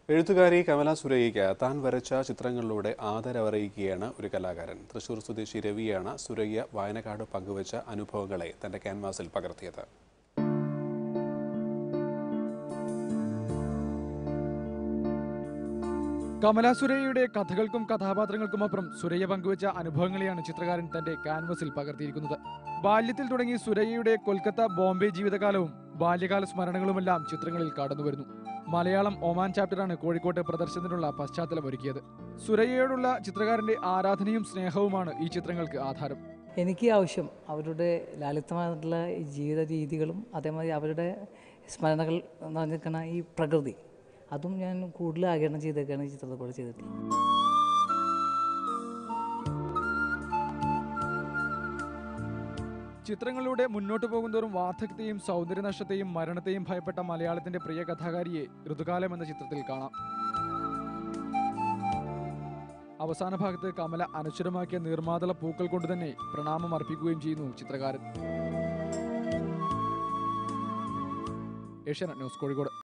എഴുത്തുകാരി കമല സുരയ്യയ്ക്ക് താൻ വരച്ച ചിത്രങ്ങളിലൂടെ ആദരവറിയിക്കുകയാണ് ഒരു കലാകാരൻ തൃശൂർ സ്വദേശി രവിയാണ് സുരയ്യ വായനക്കാട് പങ്കുവച്ച അനുഭവങ്ങളെ തന്റെ ക്യാൻവാസിൽ പകർത്തിയത് കമല സുരയ്യയുടെ കഥകൾക്കും കഥാപാത്രങ്ങൾക്കുമപ്പുറം സുരയ്യ പങ്കുവച്ച അനുഭവങ്ങളെയാണ് ചിത്രകാരൻ തന്റെ കാൻവസിൽ പകർത്തിയിരിക്കുന്നത് ബാല്യത്തിൽ തുടങ്ങി സുരയ്യയുടെ കൊൽക്കത്ത ബോംബെ ജീവിതകാലവും ബാല്യകാല സ്മരണകളുമെല്ലാം ചിത്രങ്ങളിൽ കടന്നുവരുന്നു മലയാളം ഒമാൻ ചാപ്റ്ററാണ് കോഴിക്കോട്ട് പ്രദർശനത്തിനുള്ള പശ്ചാത്തലം ഒരുക്കിയത് സുരയ്യയോടുള്ള ചിത്രകാരന്റെ ആരാധനയും സ്നേഹവുമാണ് ഈ ചിത്രങ്ങൾക്ക് ആധാരം എനിക്ക് ആവശ്യം അവരുടെ ലാളിത്യമായിട്ടുള്ള ഈ ജീവിത രീതികളും അതേമാതിരി അവരുടെ സ്മരണകൾ എന്ന് പറഞ്ഞിരിക്കുന്ന ഈ പ്രകൃതി അതും ഞാൻ കൂടുതൽ ആകിരണം ചെയ്തൊക്കെയാണ് ഈ ചിത്രത്തിൽ കൂടെ ചെയ്തിട്ടുള്ളത് ചിത്രങ്ങളിലൂടെ മുന്നോട്ടു പോകുന്തോറും വാർദ്ധക്യത്തെയും സൗന്ദര്യനഷ്ടത്തെയും മരണത്തെയും ഭയപ്പെട്ട മലയാളത്തിന്റെ പ്രിയ കഥാകാരിയെ ഋതുകാലം എന്ന ചിത്രത്തിൽ കാണാം അവസാന ഭാഗത്ത് കമല അനശ്വരമാക്കിയ നീർമാതള പൂക്കൾ കൊണ്ട് തന്നെ പ്രണാമം അർപ്പിക്കുകയും ചെയ്യുന്നു ചിത്രകാരൻ ഏഷ്യാനെറ്റ് ന്യൂസ് കോഴിക്കോട്